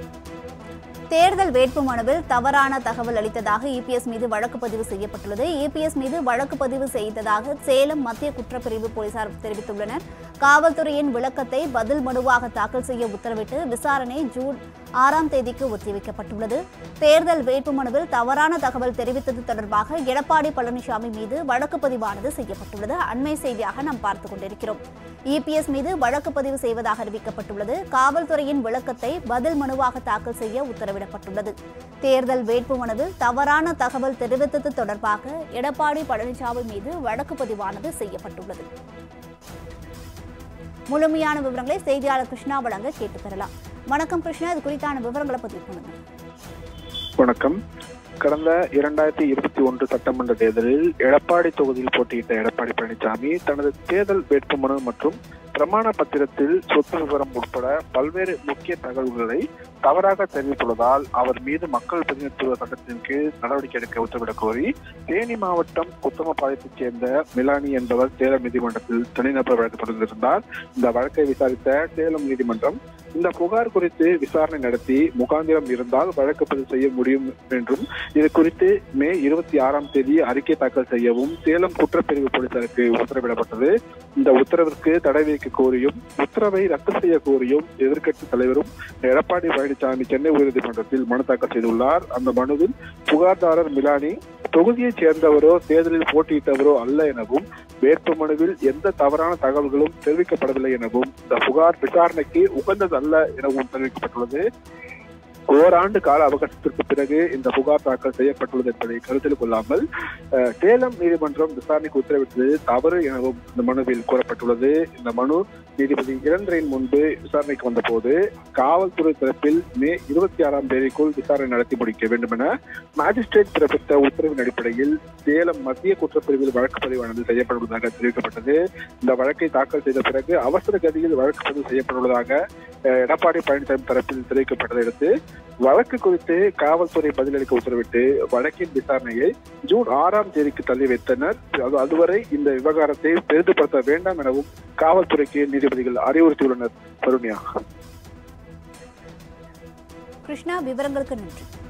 தேர்தல் வேட்புமனுவில் தவறான தகவல் அளித்ததாக இபிஎஸ் மீது வழக்கு பதிவு செய்யப்பட்டுள்ளது இபிஎஸ் மீது வழக்கு பதிவு செய்ததாக சேலம் மத்திய குற்றப்பிரிவு போலீசார் தெரிவித்துள்ளனர் காவல்துறையின் விளக்கத்தை பதில் மனுவாக தாக்கல் செய்ய உத்தரவிட்டு விசாரணை ஜூன் ஆறாம் தேதிக்கு ஒத்திவைக்கப்பட்டுள்ளது தேர்தல் வேட்புமனுவில் தவறான தகவல் தெரிவித்தது தொடர்பாக எடப்பாடி பழனிசாமி மீது வழக்கு பதிவானது செய்யப்பட்டுள்ளது அண்மை செய்தியாக நாம் பார்த்துக் கொண்டிருக்கிறோம் இபிஎஸ் மீது வழக்கு பதிவு செய்வதாக அறிவிக்கப்பட்டுள்ளது காவல்துறையின் விளக்கத்தை பதில் மனுவாக தாக்கல் செய்ய உத்தரவிடப்பட்டுள்ளது தேர்தல் வேட்புமனுவில் தவறான தகவல் தெரிவித்தது தொடர்பாக எடப்பாடி பழனிசாமி மீது வழக்கு பதிவானது செய்யப்பட்டுள்ளது முழுமையான விவரங்களை செய்தியாளர் கிருஷ்ணா வழங்க கேட்டு பெறலாம் வணக்கம் கிருஷ்ணா இது குறித்தான விவரங்களை பதிவு பண்ணுங்க வணக்கம் கடந்த இரண்டாயிரத்தி இருபத்தி ஒன்று சட்டமன்ற தேர்தலில் எடப்பாடி தொகுதியில் போட்டியிட்ட எடப்பாடி பழனிசாமி தனது தேர்தல் வேட்புமனு மற்றும் பிரமாண பத்திரத்தில் சொத்து விவரம் உட்பட பல்வேறு முக்கிய தகவல்களை தவறாக தெரிவித்துள்ளதால் அவர் மீது மக்கள் பிரதிநிதித்துவ சட்டத்தின் கீழ் நடவடிக்கை எடுக்க உத்தரவிடக் கோரி தேனி மாவட்டம் குத்தமபாளையத்தைச் சேர்ந்த மிலானி என்பவர் சேலம் நீதிமன்றத்தில் தனிநபர் வழக்கு தொடர்ந்திருந்தார் இந்த வழக்கை விசாரித்த சேலம் நீதிமன்றம் இந்த புகார் குறித்து விசாரணை நடத்தி முகாந்திரம் இருந்தால் வழக்கு பதிவு செய்ய முடியும் என்றும் இது குறித்து மே இருபத்தி ஆறாம் தேதி அறிக்கை தாக்கல் செய்யவும் சேலம் குற்றப்பிரிவு போலீசாருக்கு உத்தரவிடப்பட்டது இந்த உத்தரவிற்கு தடை விதிக்க கோரியும் உத்தரவை ரத்து செய்ய கோரியும் எதிர்க்கட்சி தலைவரும் எடப்பாடி பழனிசாமி சென்னை உயர்நீதிமன்றத்தில் மனு தாக்கல் செய்துள்ளார் அந்த மனுவில் புகார்தாரர் மிலானி தொகுதியைச் சேர்ந்தவரோ தேர்தலில் போட்டியிட்டவரோ அல்ல எனவும் வேட்புமனுவில் எந்த தவறான தகவல்களும் தெரிவிக்கப்படவில்லை எனவும் இந்த புகார் விசாரணைக்கு உகந்ததல்ல எனவும் தெரிவிக்கப்பட்டுள்ளது ஓராண்டு கால அவகாசத்திற்கு பிறகு இந்த புகார் தாக்கல் செய்யப்பட்டுள்ளது என்பதை கருத்தில் கொள்ளாமல் அஹ், சேலம் நீதிமன்றம் விசாரணைக்கு உத்தரவிட்டது தவறு எனவும் இந்த மனுவில் கூறப்பட்டுள்ளது இந்த மனு நீதிபதி இரண்டரின் முன்பு விசாரணைக்கு வந்தபோது காவல்துறை தரப்பில் மே இருபத்தி ஆறாம் தேதிக்குள் விசாரணை நடத்தி முடிக்க வேண்டும் என மாஜிஸ்ட்ரேட் பிறப்பித்த உத்தரவின் அடிப்படையில் சேலம் மத்திய குற்றப்பிரிவில் வழக்கு பதிவானது செய்யப்பட்டுள்ளதாக தெரிவிக்கப்பட்டது இந்த வழக்கை தாக்கல் செய்த பிறகு அவசர கதியில் வழக்கு பதிவு செய்யப்பட்டுள்ளதாக அஹ், எடப்பாடி பழனிசாமி தரப்பில் தெரிவிக்கப்பட்டதை அடுத்து வழக்கு குறித்து காவல்துறை பதிலளிக்க உத்தரவிட்டு வழக்கின் விசாரணையை ஜூன் ஆறாம் தேதிக்கு தள்ளி வைத்தனர் அது அதுவரை இந்த விவகாரத்தை பெரிதுபடுத்த வேண்டாம் எனவும் காவல்துறைக்கு நீதிபதிகள் அறிவுறுத்தியுள்ளனர் கருண்யா கிருஷ்ணா விவரங்களுக்கு நன்றி